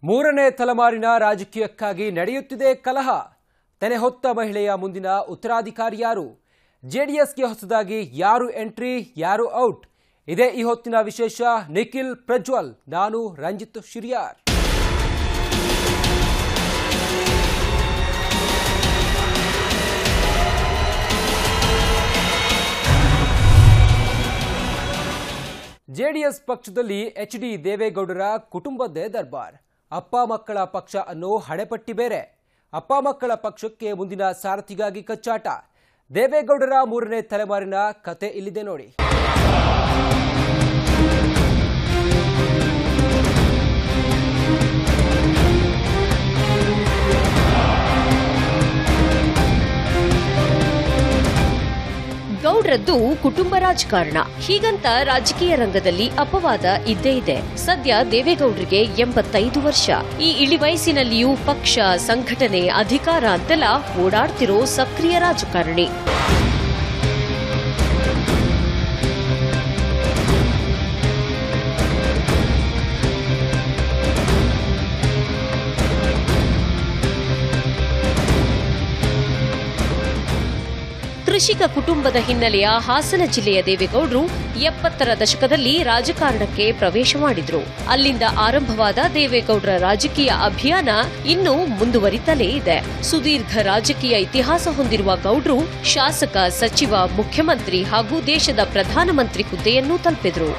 ಮೂರನೇ ತಲೆಮಾರಿನ ರಾಜಕೀಯಕ್ಕಾಗಿ ನಡೆಯುತ್ತಿದೆ ಕಲಹ ತೆನೆ ಹೊತ್ತ ಮಹಿಳೆಯ ಮುಂದಿನ ಉತ್ತರಾಧಿಕಾರಿ ಯಾರು ಜೆಡಿಎಸ್ಗೆ ಹೊಸದಾಗಿ ಯಾರು ಎಂಟ್ರಿ ಯಾರು ಔಟ್ ಇದೇ ಈ ಹೊತ್ತಿನ ವಿಶೇಷ ನಿಖಿಲ್ ಪ್ರಜ್ವಲ್ ನಾನು ರಂಜಿತ್ ಶಿರಿಯಾರ್ ಜೆಡಿಎಸ್ ಪಕ್ಷದಲ್ಲಿ ಎಚ್ ಡಿ ದೇವೇಗೌಡರ ಕುಟುಂಬದ್ದೇ ದರ್ಬಾರ್ ಅಪ್ಪ ಮಕ್ಕಳ ಪಕ್ಷ ಅನ್ನೋ ಹಣೆಪಟ್ಟಿ ಬೇರೆ ಅಪ್ಪ ಮಕ್ಕಳ ಪಕ್ಷಕ್ಕೆ ಮುಂದಿನ ಸಾರಥಿಗಾಗಿ ಕಚ್ಚಾಟ ದೇವೇಗೌಡರ ಮೂರನೇ ತಲೆಮಾರಿನ ಕತೆ ಇಲ್ಲಿದೆ ನೋಡಿ ಗೌಡ್ರದ್ದು ಕುಟುಂಬ ರಾಜಕಾರಣ ಹೀಗಂತ ರಾಜಕೀಯ ರಂಗದಲ್ಲಿ ಅಪವಾದ ಇದ್ದೇ ಇದೆ ಸದ್ಯ ದೇವೇಗೌಡರಿಗೆ ಎಂಬತ್ತೈದು ವರ್ಷ ಈ ಇಳಿ ವಯಸ್ಸಿನಲ್ಲಿಯೂ ಪಕ್ಷ ಸಂಘಟನೆ ಅಧಿಕಾರ ಅಂತೆಲ್ಲ ಓಡಾಡ್ತಿರೋ ಸಕ್ರಿಯ ರಾಜಕಾರಣಿ ಕೃಷಿಕ ಕುಟುಂಬದ ಹಿನ್ನೆಲೆಯ ಹಾಸನ ಜಿಲ್ಲೆಯ ದೇವೇಗೌಡರು ಎಪ್ಪತ್ತರ ದಶಕದಲ್ಲಿ ರಾಜಕಾರಣಕ್ಕೆ ಪ್ರವೇಶ ಮಾಡಿದ್ರು ಅಲ್ಲಿಂದ ಆರಂಭವಾದ ದೇವೇಗೌಡರ ರಾಜಕೀಯ ಅಭಿಯಾನ ಇನ್ನೂ ಮುಂದುವರಿತಲೇ ಇದೆ ಸುದೀರ್ಘ ರಾಜಕೀಯ ಇತಿಹಾಸ ಹೊಂದಿರುವ ಗೌಡ್ರು ಶಾಸಕ ಸಚಿವ ಮುಖ್ಯಮಂತ್ರಿ ಹಾಗೂ ದೇಶದ ಪ್ರಧಾನಮಂತ್ರಿ ಹುದ್ದೆಯನ್ನೂ ತಲುಪಿದ್ರು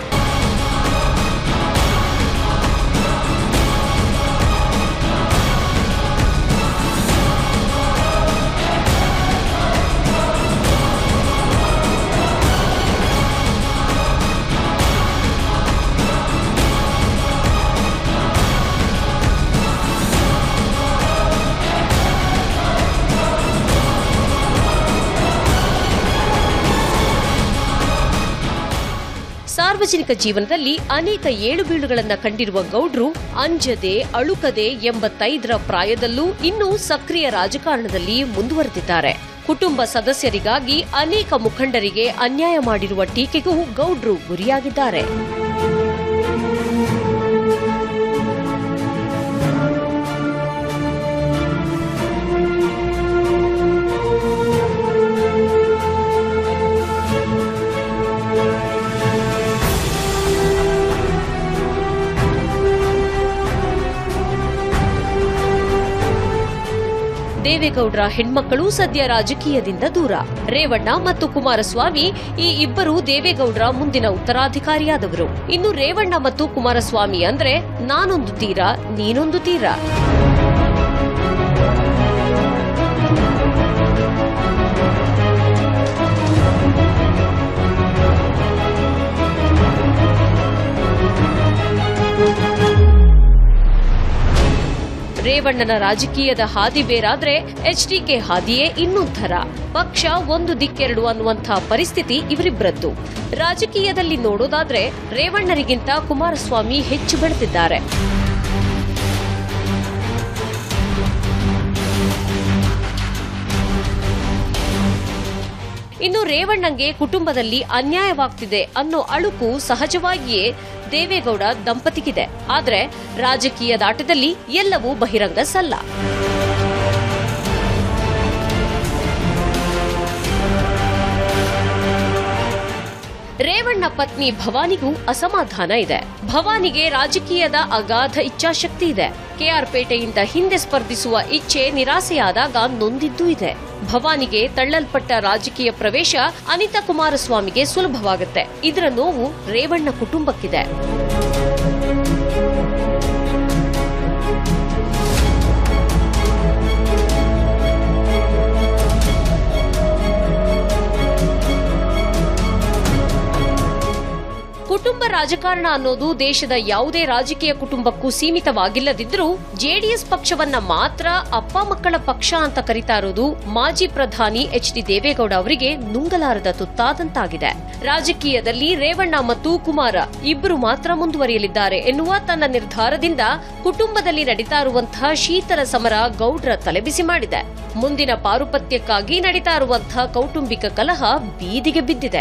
ಸಾರ್ವಜನಿಕ ಜೀವನದಲ್ಲಿ ಅನೇಕ ಏಳುಬೀಳುಗಳನ್ನ ಕಂಡಿರುವ ಗೌಡ್ರು ಅಂಜದೆ ಅಳುಕದೆ ಎಂಬತ್ತೈದರ ಪ್ರಾಯದಲ್ಲೂ ಇನ್ನೂ ಸಕ್ರಿಯ ರಾಜಕಾರಣದಲ್ಲಿ ಮುಂದುವರೆದಿದ್ದಾರೆ ಕುಟುಂಬ ಸದಸ್ಯರಿಗಾಗಿ ಅನೇಕ ಮುಖಂಡರಿಗೆ ಅನ್ಯಾಯ ಮಾಡಿರುವ ಟೀಕೆಗೂ ಗೌಡ್ರು ಗುರಿಯಾಗಿದ್ದಾರೆ ದೇವೇಗೌಡರ ಹೆಣ್ಮಕ್ಕಳು ಸದ್ಯ ರಾಜಕೀಯದಿಂದ ದೂರ ರೇವಣ್ಣ ಮತ್ತು ಕುಮಾರಸ್ವಾಮಿ ಈ ಇಬ್ಬರು ದೇವೇಗೌಡರ ಮುಂದಿನ ಉತ್ತರಾಧಿಕಾರಿಯಾದವರು ಇನ್ನು ರೇವಣ್ಣ ಮತ್ತು ಕುಮಾರಸ್ವಾಮಿ ಅಂದ್ರೆ ನಾನೊಂದು ತೀರ ನೀನೊಂದು ತೀರ ರೇವಣ್ಣನ ರಾಜಕೀಯದ ಹಾದಿ ಬೇರಾದ್ರೆ ಎಚ್ಡಿಕೆ ಹಾದಿಯೇ ಇನ್ನೊಂಥರ ಪಕ್ಷ ಒಂದು ದಿಕ್ಕೆರಡು ಅನ್ನುವಂಥ ಪರಿಸ್ಥಿತಿ ಇವರಿಬ್ಬರದ್ದು ರಾಜಕೀಯದಲ್ಲಿ ನೋಡೋದಾದ್ರೆ ರೇವಣ್ಣರಿಗಿಂತ ಕುಮಾರಸ್ವಾಮಿ ಹೆಚ್ಚು ಬೆಳೆದಿದ್ದಾರೆ ಇನ್ನು ರೇವಣ್ಣಂಗೆ ಕುಟುಂಬದಲ್ಲಿ ಅನ್ಯಾಯವಾಗ್ತಿದೆ ಅನ್ನೋ ಅಳುಕು ಸಹಜವಾಗಿಯೇ ದೇವೇಗೌಡ ದಂಪತಿಗಿದೆ ಆದ್ರೆ ರಾಜಕೀಯ ದಾಟದಲ್ಲಿ ಎಲ್ಲವೂ ಬಹಿರಂಗ ಸಲ್ಲ ರೇವಣ್ಣ ಪತ್ನಿ ಭವಾನಿಗೂ ಅಸಮಾಧಾನ ಇದೆ ಭವಾನಿಗೆ ರಾಜಕೀಯದ ಅಗಾಧ ಇಚ್ಛಾಶಕ್ತಿ ಇದೆ ಕೆಆರ್ ಪೇಟೆಯಿಂದ ಹಿಂದೆ ಸ್ಪರ್ಧಿಸುವ ಇಚ್ಛೆ ನಿರಾಸೆಯಾದಾಗ ನೊಂದಿದ್ದೂ ಇದೆ ಭವಾನಿಗೆ ತಳ್ಳಲ್ಪಟ್ಟ ರಾಜಕೀಯ ಪ್ರವೇಶ ಅನಿತಾ ಕುಮಾರಸ್ವಾಮಿಗೆ ಸುಲಭವಾಗುತ್ತೆ ಇದರ ನೋವು ರೇವಣ್ಣ ಕುಟುಂಬಕ್ಕಿದೆ ಕುಟುಂಬ ರಾಜಕಾರಣ ಅನ್ನೋದು ದೇಶದ ಯಾವುದೇ ರಾಜಕೀಯ ಕುಟುಂಬಕ್ಕೂ ಸೀಮಿತವಾಗಿಲ್ಲದಿದ್ರೂ ಜೆಡಿಎಸ್ ಪಕ್ಷವನ್ನ ಮಾತ್ರ ಅಪ್ಪ ಮಕ್ಕಳ ಪಕ್ಷ ಅಂತ ಕರಿತಾ ಇರೋದು ಮಾಜಿ ಪ್ರಧಾನಿ ಎಚ್ ಡಿ ದೇವೇಗೌಡ ಅವರಿಗೆ ನುಂಗಲಾರದ ತುತ್ತಾದಂತಾಗಿದೆ ರಾಜಕೀಯದಲ್ಲಿ ರೇವಣ್ಣ ಮತ್ತು ಕುಮಾರ ಇಬ್ಬರು ಮಾತ್ರ ಮುಂದುವರಿಯಲಿದ್ದಾರೆ ಎನ್ನುವ ತನ್ನ ನಿರ್ಧಾರದಿಂದ ಕುಟುಂಬದಲ್ಲಿ ನಡೀತಾ ಇರುವಂತಹ ಶೀತರ ಸಮರ ಗೌಡ್ರ ತಲೆಬಿಸಿ ಮಾಡಿದೆ ಮುಂದಿನ ಪಾರುಪತ್ಯಕ್ಕಾಗಿ ನಡೀತಾ ಇರುವಂತಹ ಕೌಟುಂಬಿಕ ಕಲಹ ಬೀದಿಗೆ ಬಿದ್ದಿದೆ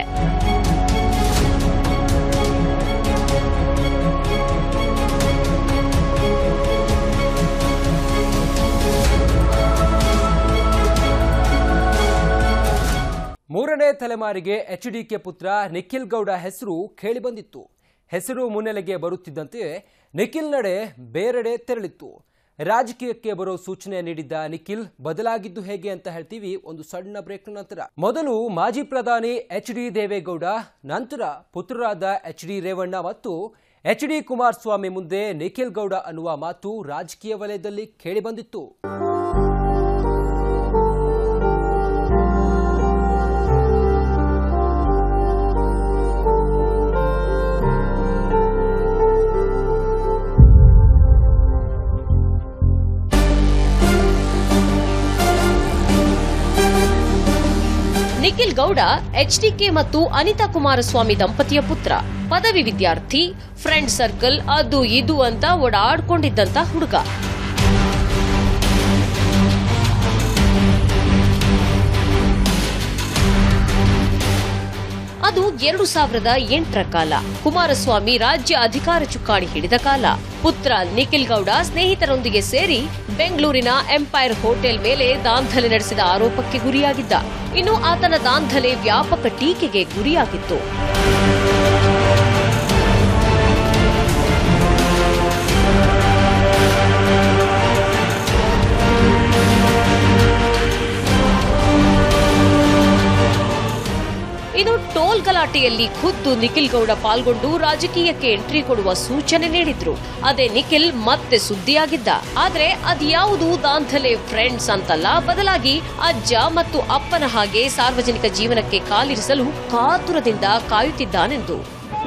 ಮೂರನೇ ತಲೆಮಾರಿಗೆ ಎಚ್ಡಿಕೆ ಪುತ್ರ ನಿಖಿಲ್ ಗೌಡ ಹೆಸರು ಕೇಳಿಬಂದಿತ್ತು ಹೆಸರು ಮುನ್ನೆಲೆಗೆ ಬರುತ್ತಿದ್ದಂತೆ ನಿಖಿಲ್ ನಡೆ ಬೇರೆಡೆ ತೆರಳಿತ್ತು ರಾಜಕೀಯಕ್ಕೆ ಬರೋ ಸೂಚನೆ ನೀಡಿದ್ದ ನಿಖಿಲ್ ಬದಲಾಗಿದ್ದು ಹೇಗೆ ಅಂತ ಹೇಳ್ತೀವಿ ಒಂದು ಸಣ್ಣ ಬ್ರೇಕ್ ನಂತರ ಮೊದಲು ಮಾಜಿ ಪ್ರಧಾನಿ ಎಚ್ ಡಿ ದೇವೇಗೌಡ ನಂತರ ಪುತ್ರರಾದ ಎಚ್ ಡಿ ರೇವಣ್ಣ ಮತ್ತು ಎಚ್ ಡಿ ಕುಮಾರಸ್ವಾಮಿ ಮುಂದೆ ನಿಖಿಲ್ ಗೌಡ ಅನ್ನುವ ಮಾತು ರಾಜಕೀಯ ವಲಯದಲ್ಲಿ ಕೇಳಿಬಂದಿತ್ತು ನಿಖಿಲ್ ಗೌಡ ಎಚ್ಡಿಕೆ ಮತ್ತು ಅನಿತಾ ಕುಮಾರಸ್ವಾಮಿ ದಂಪತಿಯ ಪುತ್ರ ಪದವಿ ವಿದ್ಯಾರ್ಥಿ ಫ್ರೆಂಡ್ ಸರ್ಕಲ್ ಅದು ಇದು ಅಂತ ಓಡಾಡ್ಕೊಂಡಿದ್ದಂತ ಹುಡುಗ ಅದು ಎರಡು ಸಾವಿರದ ಎಂಟರ ಕಾಲ ಕುಮಾರಸ್ವಾಮಿ ರಾಜ್ಯ ಅಧಿಕಾರ ಚುಕ್ಕಾಣಿ ಹಿಡಿದ ಕಾಲ ಪುತ್ರ ನಿಖಿಲ್ ಗೌಡ ಸ್ನೇಹಿತರೊಂದಿಗೆ ಸೇರಿ ಬೆಂಗಳೂರಿನ ಎಂಪೈರ್ ಹೋಟೆಲ್ ಮೇಲೆ ದಾಂಧಲೆ ನಡೆಸಿದ ಆರೋಪಕ್ಕೆ ಗುರಿಯಾಗಿದ್ದ ಇನ್ನು ಆತನ ದಾಂಧಲೆ ವ್ಯಾಪಕ ಟೀಕೆಗೆ ಗುರಿಯಾಗಿತ್ತು ಇನ್ನು ಟೋಲ್ ಗಲಾಟೆಯಲ್ಲಿ ಖುದ್ದು ನಿಖಿಲ್ ಗೌಡ ಪಾಲ್ಗೊಂಡು ರಾಜಕೀಯಕ್ಕೆ ಎಂಟ್ರಿ ಕೊಡುವ ಸೂಚನೆ ನೀಡಿದ್ರು ಅದೇ ನಿಖಿಲ್ ಮತ್ತೆ ಸುದ್ದಿಯಾಗಿದ್ದ ಆದ್ರೆ ಅದ್ಯಾವುದು ದಾಂಧಲೆ ಫ್ರೆಂಡ್ಸ್ ಅಂತಲ್ಲ ಬದಲಾಗಿ ಅಜ್ಜ ಮತ್ತು ಅಪ್ಪನ ಹಾಗೆ ಸಾರ್ವಜನಿಕ ಜೀವನಕ್ಕೆ ಕಾಲಿರಿಸಲು ಕಾತುರದಿಂದ ಕಾಯುತ್ತಿದ್ದಾನೆಂದು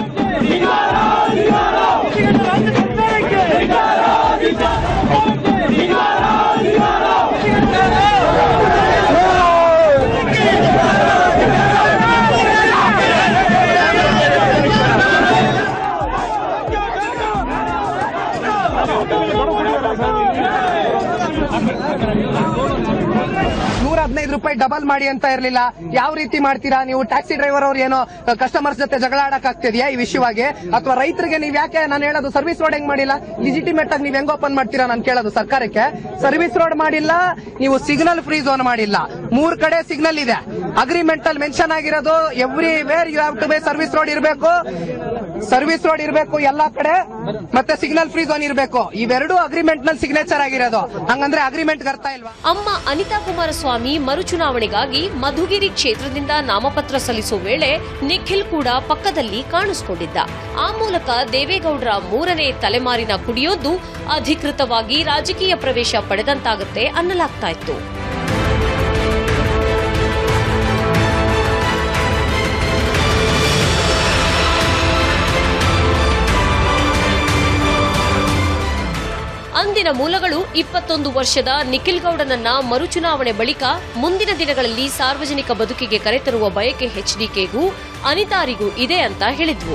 ನೂರ ಹದಿನೈದು ರೂಪಾಯಿ ಡಬಲ್ ಮಾಡಿ ಅಂತ ಇರ್ಲಿಲ್ಲ ಯಾವ ರೀತಿ ಮಾಡ್ತೀರಾ ನೀವು ಟ್ಯಾಕ್ಸಿ ಡ್ರೈವರ್ ಅವ್ರು ಏನೋ ಕಸ್ಟಮರ್ಸ್ ಜೊತೆ ಜಗಳ ಆಡಕ್ ಆಗ್ತಿದ್ಯಾ ಈ ವಿಷಯವಾಗಿ ಅಥವಾ ರೈತರಿಗೆ ನೀವ್ ಯಾಕೆ ನಾನು ಹೇಳೋದು ಸರ್ವಿಸ್ ರೋಡ್ ಹೆಂಗ್ ಮಾಡಿಲ್ಲ ಲಿಜಿಟಿಮೇಟ್ ಆಗಿ ನೀವ್ ಹೆಂಗ್ ಓಪನ್ ಮಾಡ್ತೀರಾ ನಾನು ಕೇಳೋದು ಸರ್ಕಾರಕ್ಕೆ ಸರ್ವಿಸ್ ರೋಡ್ ಮಾಡಿಲ್ಲ ನೀವು ಸಿಗ್ನಲ್ ಫ್ರೀ ಝೋನ್ ಮಾಡಿಲ್ಲ ಮೂರ್ ಕಡೆ ಸಿಗ್ನಲ್ ಇದೆ ಅಗ್ರಿಮೆಂಟ್ ಅಲ್ಲಿ ಮೆನ್ಷನ್ ಆಗಿರೋದು everywhere you have to be service road ಇರಬೇಕು ಸರ್ವಿಸ್ ರೋಡ್ ಇರಬೇಕು ಎಲ್ಲಾ ಕಡೆ ಮತ್ತೆ ಸಿಗ್ನಲ್ ಫ್ರೀ ಝೋನ್ ಇರಬೇಕು ಇವೆರಡು ಅಗ್ರಿಮೆಂಟ್ ನಲ್ಲಿ ಸಿಗ್ನೇಚರ್ ಆಗಿರೋದು ಹಂಗಂದ್ರೆ ಅಗ್ರಿಮೆಂಟ್ ಅರ್ಥ ಇಲ್ವಾ ಅಮ್ಮ ಅನಿತಾ ಕುಮಾರಸ್ವಾಮಿ ಮರುಚುನಾವಣೆಗಾಗಿ ಮಧುಗಿರಿ ಕ್ಷೇತ್ರದಿಂದ ನಾಮಪತ್ರ ಸಲ್ಲಿಸುವ ವೇಳೆ ನಿಖಿಲ್ ಕೂಡ ಪಕ್ಕದಲ್ಲಿ ಕಾಣಿಸಿಕೊಂಡಿದ್ದ ಆ ಮೂಲಕ ದೇವೇಗೌಡರ ಮೂರನೇ ತಲೆಮಾರಿನ ಕುಡಿಯೋದು ಅಧಿಕೃತವಾಗಿ ರಾಜಕೀಯ ಪ್ರವೇಶ ಪಡೆದಂತಾಗುತ್ತೆ ಅನ್ನಲಾಗ್ತಾ ಇತ್ತು ಅಂದಿನ ಮೂಲಗಳು ಇಪ್ಪತ್ತೊಂದು ವರ್ಷದ ನಿಖಿಲ್ ಗೌಡನನ್ನ ಮರುಚುನಾವಣೆ ಬಳಿಕ ಮುಂದಿನ ದಿನಗಳಲ್ಲಿ ಸಾರ್ವಜನಿಕ ಬದುಕಿಗೆ ಕರೆತರುವ ಬಯಕೆ ಎಚ್ಡಿಕೆಗೂ ಅನಿತಾರಿಗೂ ಇದೆ ಅಂತ ಹೇಳಿದ್ವು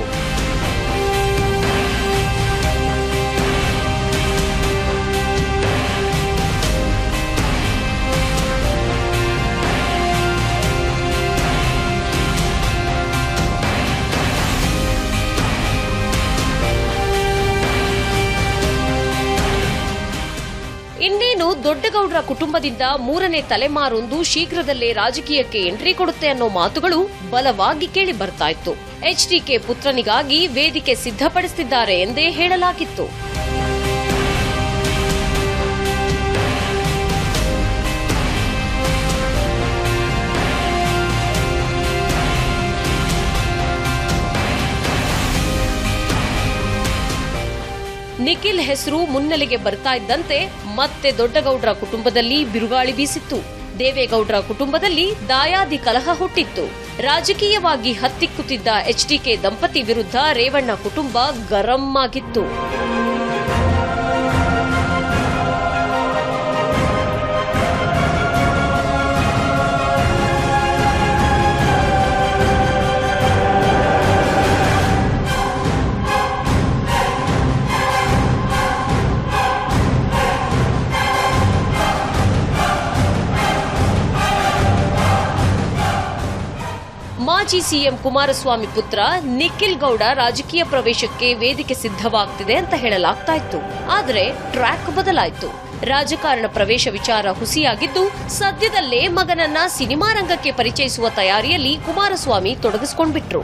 ಇನ್ನೇನು ದೊಡ್ಡಗೌಡರ ಕುಟುಂಬದಿಂದ ಮೂರನೇ ತಲೆಮಾರೊಂದು ಶೀಘ್ರದಲ್ಲೇ ರಾಜಕೀಯಕ್ಕೆ ಎಂಟ್ರಿ ಕೊಡುತ್ತೆ ಅನ್ನೋ ಮಾತುಗಳು ಬಲವಾಗಿ ಕೇಳಿ ಬರ್ತಾ ಇತ್ತು ಎಚ್ಡಿಕೆ ಪುತ್ರನಿಗಾಗಿ ವೇದಿಕೆ ಸಿದ್ಧಪಡಿಸುತ್ತಿದ್ದಾರೆ ಎಂದೇ ಹೇಳಲಾಗಿತ್ತು ನಿಖಿಲ್ ಹೆಸರು ಮುನ್ನೆಲೆಗೆ ಬರ್ತಾ ಇದ್ದಂತೆ ಮತ್ತೆ ದೊಡ್ಡಗೌಡರ ಕುಟುಂಬದಲ್ಲಿ ಬಿರುಗಾಳಿ ಬೀಸಿತ್ತು ದೇವೇಗೌಡರ ಕುಟುಂಬದಲ್ಲಿ ದಾಯಾದಿ ಕಲಹ ಹುಟ್ಟಿತ್ತು ರಾಜಕೀಯವಾಗಿ ಹತ್ತಿಕ್ಕುತ್ತಿದ್ದ ಎಚ್ಡಿಕೆ ದಂಪತಿ ವಿರುದ್ಧ ರೇವಣ್ಣ ಕುಟುಂಬ ಗರಂ ಆಗಿತ್ತು ಮಾಜಿ ಸಿಎಂ ಕುಮಾರಸ್ವಾಮಿ ಪುತ್ರ ನಿಖಿಲ್ ಗೌಡ ರಾಜಕೀಯ ಪ್ರವೇಶಕ್ಕೆ ವೇದಿಕೆ ಸಿದ್ಧವಾಗ್ತಿದೆ ಅಂತ ಹೇಳಲಾಗ್ತಾ ಇತ್ತು ಆದ್ರೆ ಟ್ರ್ಯಾಕ್ ಬದಲಾಯಿತು ರಾಜಕಾರಣ ಪ್ರವೇಶ ವಿಚಾರ ಹುಸಿಯಾಗಿದ್ದು ಸದ್ಯದಲ್ಲೇ ಮಗನನ್ನ ಸಿನಿಮಾ ರಂಗಕ್ಕೆ ಪರಿಚಯಿಸುವ ತಯಾರಿಯಲ್ಲಿ ಕುಮಾರಸ್ವಾಮಿ ತೊಡಗಿಸಿಕೊಂಡ್ಬಿಟ್ರು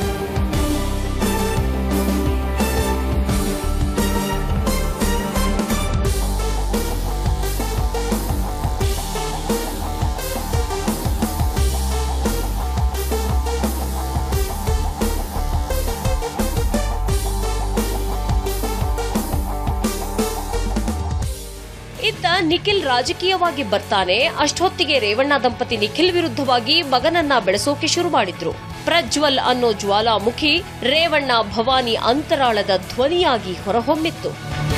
ಇತ್ತ ನಿಖಿಲ್ ರಾಜಕೀಯವಾಗಿ ಬರ್ತಾನೆ ಅಷ್ಟೊತ್ತಿಗೆ ರೇವಣ್ಣ ದಂಪತಿ ನಿಖಿಲ್ ವಿರುದ್ಧವಾಗಿ ಮಗನನ್ನ ಬೆಳೆಸೋಕೆ ಶುರು ಮಾಡಿದ್ರು ಪ್ರಜ್ವಲ್ ಅನ್ನೋ ಜ್ವಾಲಾಮುಖಿ ರೇವಣ್ಣ ಭವಾನಿ ಅಂತರಾಳದ ಧ್ವನಿಯಾಗಿ ಹೊರಹೊಮ್ಮಿತ್ತು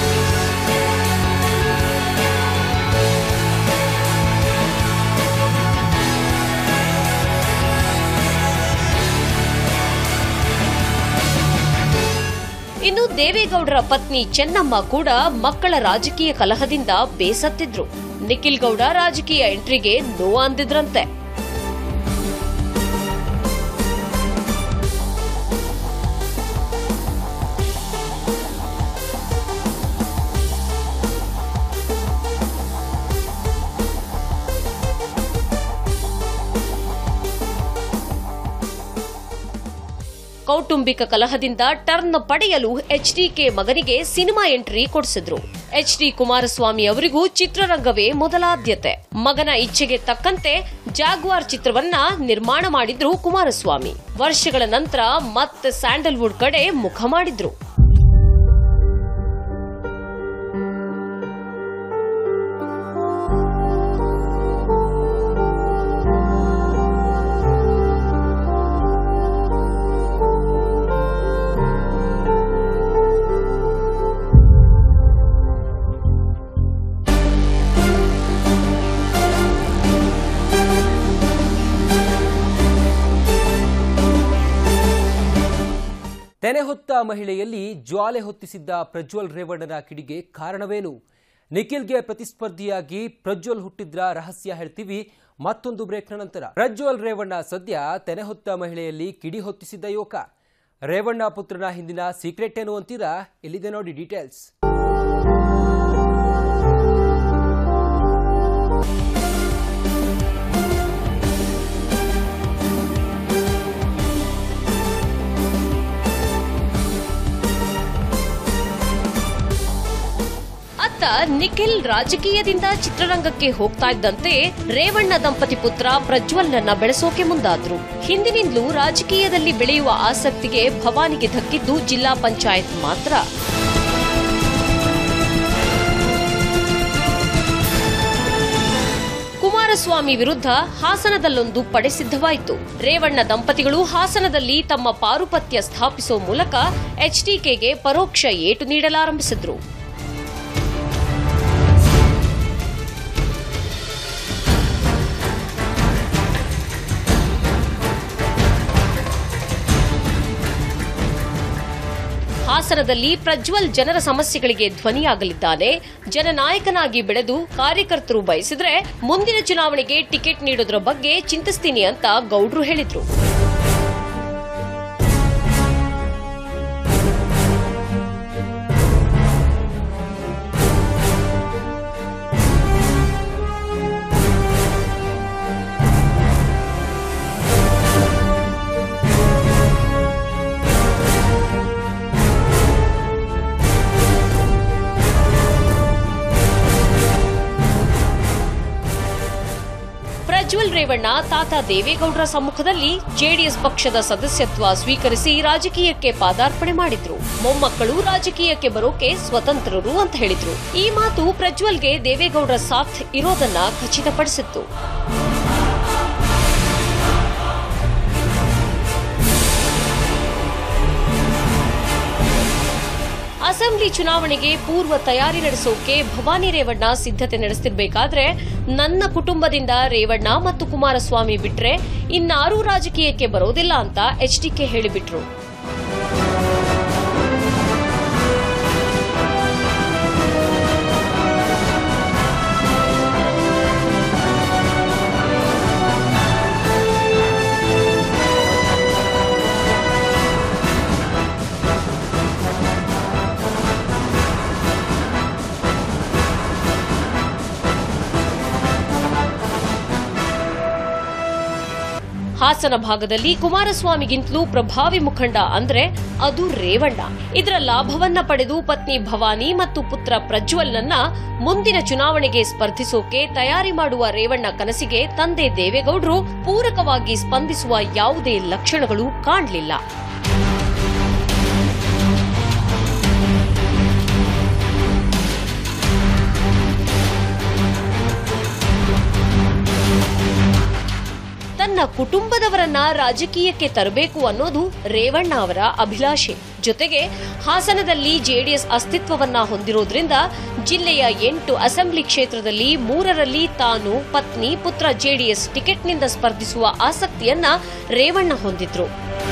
ಇನ್ನು ದೇವೇಗೌಡರ ಪತ್ನಿ ಚೆನ್ನಮ್ಮ ಕೂಡ ಮಕ್ಕಳ ರಾಜಕೀಯ ಕಲಹದಿಂದ ಬೇಸತ್ತಿದ್ರು ನಿಖಿಲ್ ಗೌಡ ರಾಜಕೀಯ ಎಂಟ್ರಿಗೆ ನೋ ಅಂದಿದ್ರಂತೆ ಕೌಟುಂಬಿಕ ಕಲಹದಿಂದ ಟರ್ನ್ ಪಡೆಯಲು ಎಚ್ಡಿಕೆ ಮಗನಿಗೆ ಸಿನಿಮಾ ಎಂಟ್ರಿ ಕೊಡಿಸಿದ್ರು ಎಚ್ಡಿ ಕುಮಾರಸ್ವಾಮಿ ಅವರಿಗೂ ಚಿತ್ರರಂಗವೇ ಮೊದಲಾದ್ಯತೆ ಮಗನ ಇಚ್ಛೆಗೆ ತಕ್ಕಂತೆ ಜಾಗ್ವಾರ್ ಚಿತ್ರವನ್ನ ನಿರ್ಮಾಣ ಮಾಡಿದ್ರು ಕುಮಾರಸ್ವಾಮಿ ವರ್ಷಗಳ ನಂತರ ಮತ್ತೆ ಸ್ಯಾಂಡಲ್ವುಡ್ ಕಡೆ ಮುಖ ಮಾಡಿದ್ರು ತೆನೆ ಹೊತ್ತ ಮಹಿಳೆಯಲ್ಲಿ ಜ್ವಾಲೆ ಹೊತ್ತಿಸಿದ್ದ ಪ್ರಜ್ವಲ್ ರೇವಣ್ಣನ ಕಿಡಿಗೆ ಕಾರಣವೇನು ನಿಖಿಲ್ಗೆ ಪ್ರತಿಸ್ಪರ್ಧಿಯಾಗಿ ಪ್ರಜ್ವಲ್ ಹುಟ್ಟಿದ್ರ ರಹಸ್ಯ ಹೇಳ್ತೀವಿ ಮತ್ತೊಂದು ಬ್ರೇಕ್ನ ನಂತರ ಪ್ರಜ್ವಲ್ ರೇವಣ್ಣ ಸದ್ಯ ತೆನೆ ಹೊತ್ತ ಮಹಿಳೆಯಲ್ಲಿ ಕಿಡಿ ಹೊತ್ತಿಸಿದ್ದ ಯುವಕ ರೇವಣ್ಣ ಪುತ್ರನ ಹಿಂದಿನ ಸೀಕ್ರೆಟ್ ಏನು ಅಂತೀರಾ ಇಲ್ಲಿದೆ ನೋಡಿ ಡೀಟೇಲ್ಸ್ ಅತ್ತ ನಿಖಿಲ್ ರಾಜಕೀಯದಿಂದ ಚಿತ್ರರಂಗಕ್ಕೆ ಹೋಗ್ತಾ ಇದ್ದಂತೆ ರೇವಣ್ಣ ದಂಪತಿ ಪುತ್ರ ಪ್ರಜ್ವಲ್ನನ್ನ ಬೆಳೆಸೋಕೆ ಮುಂದಾದ್ರು ಹಿಂದಿನಿಂದಲೂ ರಾಜಕೀಯದಲ್ಲಿ ಬೆಳೆಯುವ ಆಸಕ್ತಿಗೆ ಭವಾನಿಗೆ ದಕ್ಕಿದ್ದು ಜಿಲ್ಲಾ ಪಂಚಾಯತ್ ಮಾತ್ರ ಕುಮಾರಸ್ವಾಮಿ ವಿರುದ್ಧ ಹಾಸನದಲ್ಲೊಂದು ಪಡೆ ಸಿದ್ಧವಾಯಿತು ರೇವಣ್ಣ ದಂಪತಿಗಳು ಹಾಸನದಲ್ಲಿ ತಮ್ಮ ಪಾರುಪತ್ಯ ಸ್ಥಾಪಿಸುವ ಮೂಲಕ ಎಚ್ಡಿಕೆಗೆ ಪರೋಕ್ಷ ಏಟು ನೀಡಲಾರಂಭಿಸಿದ್ರು ಹಾಸನದಲ್ಲಿ ಪ್ರಜ್ವಲ್ ಜನರ ಸಮಸ್ಯೆಗಳಿಗೆ ಧ್ವನಿಯಾಗಲಿದ್ದಾನೆ ಜನನಾಯಕನಾಗಿ ಬೆಳೆದು ಕಾರ್ಯಕರ್ತರು ಬಯಸಿದ್ರೆ ಮುಂದಿನ ಚುನಾವಣೆಗೆ ಟಿಕೆಟ್ ನೀಡೋದ್ರ ಬಗ್ಗೆ ಚಿಂತಿಸ್ತೀನಿ ಅಂತ ಗೌಡ್ರು ಹೇಳಿದ್ರು ಪ್ರಜ್ವಲ್ ರೇವಣ್ಣ ತಾತ ದೇವೇಗೌಡರ ಸಮ್ಮುಖದಲ್ಲಿ ಜೆಡಿಎಸ್ ಪಕ್ಷದ ಸದಸ್ಯತ್ವ ಸ್ವೀಕರಿಸಿ ರಾಜಕೀಯಕ್ಕೆ ಪಾದಾರ್ಪಣೆ ಮಾಡಿದ್ರು ಮೊಮ್ಮಕ್ಕಳು ರಾಜಕೀಯಕ್ಕೆ ಬರೋಕೆ ಸ್ವತಂತ್ರರು ಅಂತ ಹೇಳಿದ್ರು ಈ ಮಾತು ಪ್ರಜ್ವಲ್ಗೆ ದೇವೇಗೌಡರ ಸಾಥ್ ಇರೋದನ್ನ ಖಚಿತಪಡಿಸಿತ್ತು ಅಸೆಂಬ್ಲಿ ಚುನಾವಣೆಗೆ ಪೂರ್ವ ತಯಾರಿ ನಡೆಸೋಕೆ ಭವಾನಿ ರೇವಣ್ಣ ಸಿದ್ಧತೆ ನಡೆಸ್ತಿರ್ಬೇಕಾದ್ರೆ ನನ್ನ ಕುಟುಂಬದಿಂದ ರೇವಣ್ಣ ಮತ್ತು ಕುಮಾರಸ್ವಾಮಿ ಬಿಟ್ರೆ ಇನ್ನಾರೂ ರಾಜಕೀಯಕ್ಕೆ ಬರೋದಿಲ್ಲ ಅಂತ ಎಚ್ಡಿಕೆ ಹೇಳಿಬಿಟ್ರು ಹಾಸನ ಭಾಗದಲ್ಲಿ ಕುಮಾರಸ್ವಾಮಿಗಿಂತಲೂ ಪ್ರಭಾವಿ ಮುಖಂಡ ಅಂದ್ರೆ ಅದು ರೇವಣ್ಣ ಇದರ ಲಾಭವನ್ನ ಪಡೆದು ಪತ್ನಿ ಭವಾನಿ ಮತ್ತು ಪುತ್ರ ಪ್ರಜ್ವಲ್ನನ್ನ ಮುಂದಿನ ಚುನಾವಣೆಗೆ ಸ್ಪರ್ಧಿಸೋಕೆ ತಯಾರಿ ಮಾಡುವ ರೇವಣ್ಣ ಕನಸಿಗೆ ತಂದೆ ದೇವೇಗೌಡರು ಪೂರಕವಾಗಿ ಸ್ಪಂದಿಸುವ ಯಾವುದೇ ಲಕ್ಷಣಗಳು ಕಾಣಲಿಲ್ಲ ತನ್ನ ಕುಟುಂಬದವರನ್ನ ರಾಜಕೀಯಕ್ಕೆ ತರಬೇಕು ಅನ್ನೋದು ರೇವಣ್ಣ ಅವರ ಅಭಿಲಾಷೆ ಜೊತೆಗೆ ಹಾಸನದಲ್ಲಿ ಜೆಡಿಎಸ್ ಅಸ್ತಿತ್ವವನ್ನ ಹೊಂದಿರೋದ್ರಿಂದ ಜಿಲ್ಲೆಯ ಎಂಟು ಅಸೆಂಬ್ಲಿ ಕ್ಷೇತ್ರದಲ್ಲಿ ಮೂರರಲ್ಲಿ ತಾನು ಪತ್ನಿ ಪುತ್ರ ಜೆಡಿಎಸ್ ಟಿಕೆಟ್ನಿಂದ ಸ್ಪರ್ಧಿಸುವ ಆಸಕ್ತಿಯನ್ನ ರೇವಣ್ಣ ಹೊಂದಿದ್ರು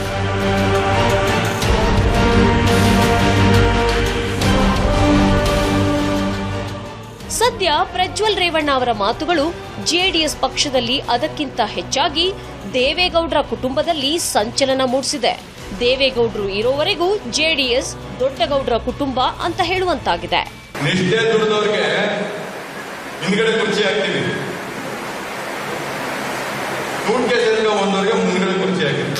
ಸದ್ಯ ಪ್ರಜ್ವಲ್ ರೇವಣ್ಣ ಅವರ ಮಾತುಗಳು ಜೆಡಿಎಸ್ ಪಕ್ಷದಲ್ಲಿ ಅದಕ್ಕಿಂತ ಹೆಚ್ಚಾಗಿ ದೇವೇಗೌಡರ ಕುಟುಂಬದಲ್ಲಿ ಸಂಚಲನ ಮೂಡಿಸಿದೆ ದೇವೇಗೌಡರು ಇರೋವರೆಗೂ ಜೆಡಿಎಸ್ ದೊಡ್ಡಗೌಡರ ಕುಟುಂಬ ಅಂತ ಹೇಳುವಂತಾಗಿದೆ ನಿಷ್ಠೆ ದುಡಿದವ್ರಿಗೆ ಹಿಂದ್ಗಡೆ ಕುರ್ಚಿ ಹಾಕ್ತೀವಿ ಸೂಟ್ಗೆ ಸೇರ್ಕ ಒಂದವ್ರಿಗೆ ಮುಂದ್ಗಡೆ ಕುರ್ಚಿ ಹಾಕಿದ್ವಿ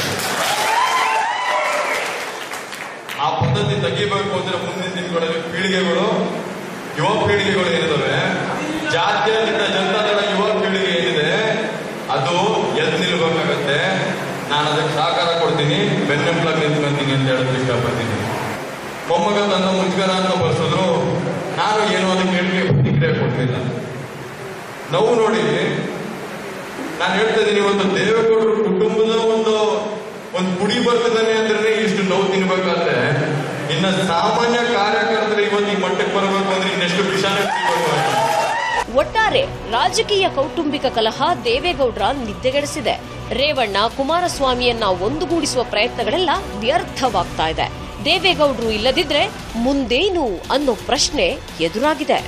ಆ ಪದ್ಧತಿ ತೆಗಿಬೇಕು ಅಂದ್ರೆ ಮುಂದಿನ ದಿನಗಳಲ್ಲಿ ಪೀಳಿಗೆಗಳು ಯುವ ಪೀಳಿಗೆಗಳು ಏನಿದಾವೆ ಜಾತ್ಯತೀತ ಜನತಾದಳ ಯುವ ಪೀಳಿಗೆ ಏನಿದೆ ಅದು ಎದ್ದು ನಿಲ್ಬೇಕಾಗತ್ತೆ ನಾನು ಅದಕ್ಕೆ ಸಹಕಾರ ಕೊಡ್ತೀನಿ ಬೆನ್ನೆಂಪ್ಲಾಗಿ ನಿಂತ್ಕೊಂತೀನಿ ಅಂತ ಹೇಳೋದಕ್ಕೆ ಇಷ್ಟಪಡ್ತೀನಿ ಮೊಮ್ಮಗ ತನ್ನ ಮುಜ್ಗರ ಅಂತ ಬರ್ಸಿದ್ರು ನಾನು ಏನು ಅದಕ್ಕೆ ಹೇಳಿಕೆ ಪ್ರತಿಕ್ರಿಯೆ ಕೊಟ್ಟಿಲ್ಲ ನೋವು ನೋಡಿ ನಾನು ಹೇಳ್ತಾ ಇದ್ದೀನಿ ಒಂದು ದೇವೇಗೌಡರು ಕುಟುಂಬದ ಒಂದು ಒಂದು ಕುಡಿ ಬರ್ತಿದ್ದಾನೆ ಅಂದ್ರೆ ಇಷ್ಟು ನೋವು ತಿನ್ಬೇಕಾದ್ರೆ ಇನ್ನ ಸಾಮಾನ್ಯ ಕಾರ್ಯಕರ್ತರು ಇವತ್ತು ಈ ಮಟ್ಟಕ್ಕೆ ಬರಬೇಕು ಅಂದ್ರೆ ಇನ್ನೆಷ್ಟು ವಿಷಾನ ತಿನ್ಬೇಕು ಅಂತ ಒಟ್ಟಾರೆ ರಾಜಕೀಯ ಕೌಟುಂಬಿಕ ಕಲಹ ದೇವೇಗೌಡರ ನಿದ್ದೆಗೆಡಿಸಿದೆ ರೇವಣ್ಣ ಕುಮಾರಸ್ವಾಮಿಯನ್ನ ಒಂದುಗೂಡಿಸುವ ಪ್ರಯತ್ನಗಳೆಲ್ಲ ವ್ಯರ್ಥವಾಗ್ತಾ ಇದೆ ದೇವೇಗೌಡರು ಇಲ್ಲದಿದ್ರೆ ಮುಂದೇನು ಅನ್ನೋ ಪ್ರಶ್ನೆ ಎದುರಾಗಿದೆ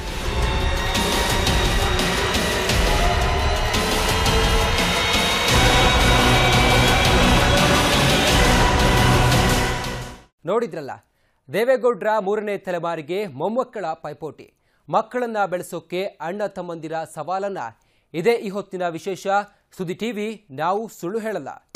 ನೋಡಿದ್ರಲ್ಲ ದೇವೇಗೌಡ್ರ ಮೂರನೇ ತಲೆಮಾರಿಗೆ ಮೊಮ್ಮಕ್ಕಳ ಪೈಪೋಟಿ ಮಕ್ಕಳನ್ನ ಬೆಳೆಸೋಕೆ ಅಣ್ಣ ತಮ್ಮಂದಿರ ಸವಾಲನ್ನ ಇದೇ ಈ ಹೊತ್ತಿನ ವಿಶೇಷ ಸುದ್ದಿ ಟಿವಿ ನಾವು ಸುಳ್ಳು ಹೇಳಲ್ಲ